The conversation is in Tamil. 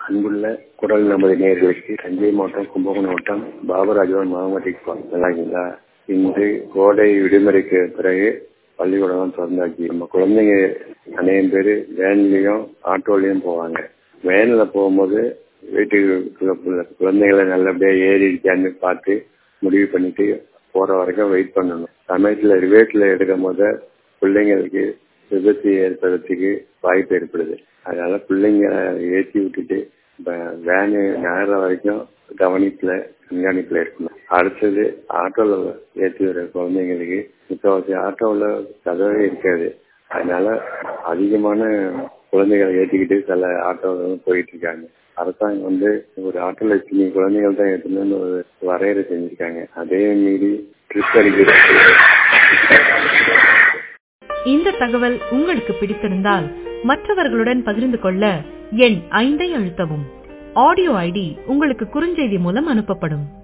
அன்புள்ள குரல் நமது நேர்களுக்கு தஞ்சை மாவட்டம் கும்பகோணம் மாவட்டம் பாபராஜபுரம் மாவட்டத்துக்கு நல்லா இருக்கீங்களா இன்று கோடை விடுமுறைக்கு பிறகு பள்ளிக்கூடம் திறந்தாச்சு நம்ம குழந்தைங்க அநேகம் பேர் வேன்லயும் ஆட்டோலயும் போவாங்க வேன்ல போகும்போது வீட்டுக்கு குழந்தைகளை நல்லபடியா ஏறி இருக்கான்னு பார்த்து முடிவு பண்ணிட்டு போற வரைக்கும் வெயிட் பண்ணணும் சமயத்துல ரிவேட்ல எடுக்கும் போது பிள்ளைங்களுக்கு விபத்து ஏற்படுறதுக்கு வாய்ப்பு ஏற்படுது அதனால பிள்ளைங்க ஏற்றி விட்டுட்டு வேனு நேரம் வரைக்கும் கவனிப்புல கண்காணிப்புல இருக்கணும் அடுத்தது ஆட்டோல ஏற்றி வர குழந்தைங்களுக்கு முக்கால்வாசி ஆட்டோவில் கதவே இருக்காது அதனால அதிகமான குழந்தைகளை ஏற்றிக்கிட்டு சில ஆட்டோவில் போயிட்டு இருக்காங்க அரசாங்கம் வந்து ஒரு ஆட்டோ லட்சுமி குழந்தைகள் தான் ஏற்றணும்னு ஒரு வரையறை செஞ்சிருக்காங்க அதே மீறி ட்ரிப் அடிக்கிறது இந்த தகவல் உங்களுக்கு பிடித்திருந்தால் மற்றவர்களுடன் பகிர்ந்து கொள்ள எண் ஐந்தை அழுத்தவும் ஆடியோ ஐடி உங்களுக்கு குறுஞ்செய்தி மூலம் அனுப்பப்படும்